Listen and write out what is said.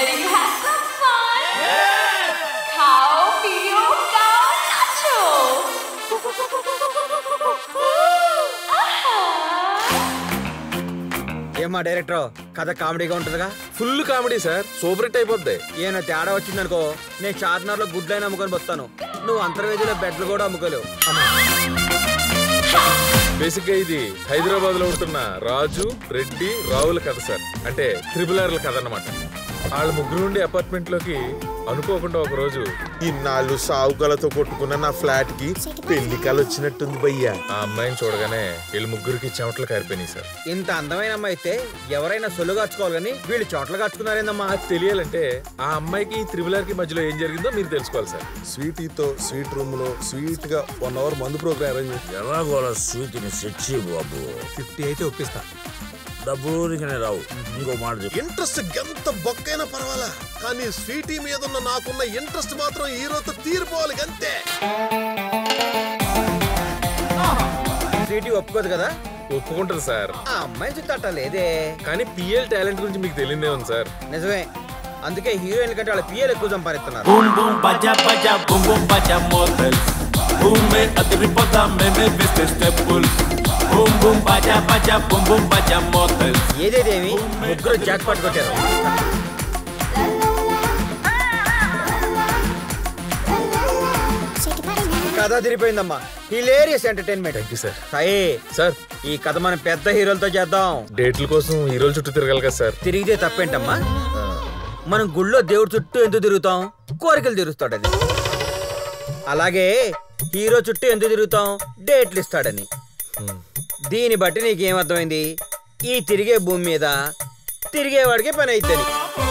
ready to have some fun? Cow Pio Cow Nacho! ఏమా director కథ కామెడీగా ఉంటుందిగా full comedy sir super hit అయిపోద్ది ఏమైనా తేడా వచ్చిందనుకో నేను చార్మినార్ లో గుడ్లైన అమ్ముకొని వస్తాను నువ్వు అంతర్వేదిలో బెడ్లు కూడా అమ్ముకోలేవు బేసిక్ గా ఇది హైదరాబాద్ లో ఉంటున్న రాజు రెడ్డి రావుల కథ సార్ అంటే త్రిబుల్ ఆర్ల కథ అన్నమాట వాళ్ళ ముగ్గురు ఉండే అపార్ట్మెంట్ లోకి అనుకోకుండా ఒక రోజు ఇన్నాళ్ళు సావుకలతో కొట్టుకున్న నా ఫ్లాట్ కి పెళ్లి కల వచ్చినట్టుంది భయ్యా ఆ అమ్మాయిని చూడగానే వీళ్ళ ముగ్గురికి చెమటలు కారిపోయినాయి సార్ ఇంత అందమైన అమ్మాయి అయితే ఎవరైనా సొల్లు కాచుకోవాలి కానీ వీళ్ళు చోట్ల కాచుకున్నారేందమ్మా అది తెలియాలంటే ఆ అమ్మాయికి త్రిబుల్ ఆర్ కి మధ్యలో ఏం జరిగిందో మీరు తెలుసుకోవాలి సార్ స్వీటీతో స్వీట్ రూమ్ లో స్వీట్ గా వన్ అవర్ మందు ప్రోగ్రామ్ అరేంజ్ చేసి ఎలాగోలా స్వీట్ని సెట్ చేయి బాబు ఫిఫ్టీ అయితే ఒప్పిస్తా డబ్బు ఊరికనే రావు ఇంకో మాట చెప్పు ఇంట్రెస్ట్ ఎంత బొక్కైనా పర్వాలా కానీ స్వీటీ మీద ఉన్న నాకున్న ఇంట్రెస్ట్ మాత్రం హీరోతో తీరిపోవాలి అంతే సీటీ ఒప్పుకోదు కదా ఒప్పుకుంటారు సార్ ఆ అమ్మాయి చుట్టట లేదే కానీ పిఎల్ టాలెంట్ గురించి మీకు తెలియదే ఉంది సార్ నిజమే అందుకే హీరోయిన్ కంటే వాళ్ళ పిఎల్ ఎక్కువ సంపాదిస్తున్నారు Boom boom baja baja boom boom baja models. Boom me adripoda me me veste stepul. Boom boom baja baja boom boom baja models. ఏదేదేమి ముగ్గురు జాక్ పాట్ కొట్టారు కథ తిరిపోయిందమ్మా hilarious entertainment thank you sir Sai sir ఈ కథ మనం పెద్ద హీరోలతో చేద్దాం డేట్ల కోసం హీరోల చుట్టూ తిరగాలి కదా సార్ తిరిగితే తప్పేంటమ్మా మనం గుళ్ళో దేవుడి చుట్టూ ఎందుకు తిరుగుతాం కోరికలు తీరుస్తాడు అది అలాగే హీరో చుట్టూ ఎందుకు తిరుగుతాం డేట్లు ఇస్తాడని దీన్ని బట్టి నీకేమర్థమైంది ఈ తిరిగే భూమి మీద తిరిగేవాడికి పని అయిద్దని